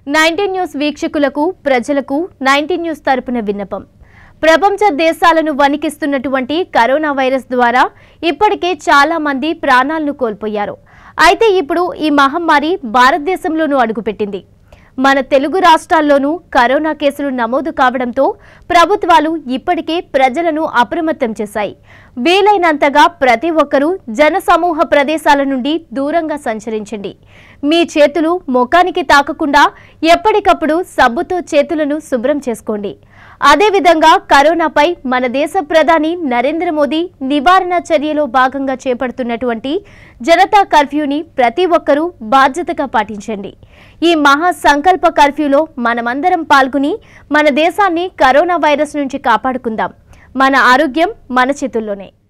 nineteen news వీక్షకులకు ప్రజలకు nineteen news తరపున విన్నపం ప్రపంచ దేశాలను వణికిస్తున్నటువంటి కరోనా వైరస్ ద్వారా ఇప్పటికే చాలా మంది ప్రాణాలను కోల్పోయారు అయితే ఇప్పుడు ఈ మహమ్మారి భారతదేశంలోనూ అడుగుపెట్టింది మన తెలుగు రాష్ట్రాల్లోనూ కరోనా కేసులు నమోదు కావడంతో ప్రభుత్వాలు ఇప్పటికే ప్రజలను అప్రమత్తం చేశాయి వీలైనంతగా ప్రతి ఒక్కరూ జనసమూహ ప్రదేశాల నుండి దూరంగా సంచరించండి మీ చేతులు ముఖానికి తాకకుండా ఎప్పటికప్పుడు సబ్బుతో చేతులను శుభ్రం చేసుకోండి అదేవిధంగా కరోనాపై మన దేశ ప్రధాని నరేంద్ర మోదీ నివారణ చర్యలో భాగంగా చేపడుతున్నటువంటి జనతా కర్ఫ్యూని ప్రతి ఒక్కరూ బాధ్యతగా పాటించండి ఈ మహా సంకల్ప కర్ఫ్యూలో మనమందరం పాల్గొని మన దేశాన్ని కరోనా వైరస్ నుంచి కాపాడుకుందాం మన ఆరోగ్యం మన చేతుల్లోనే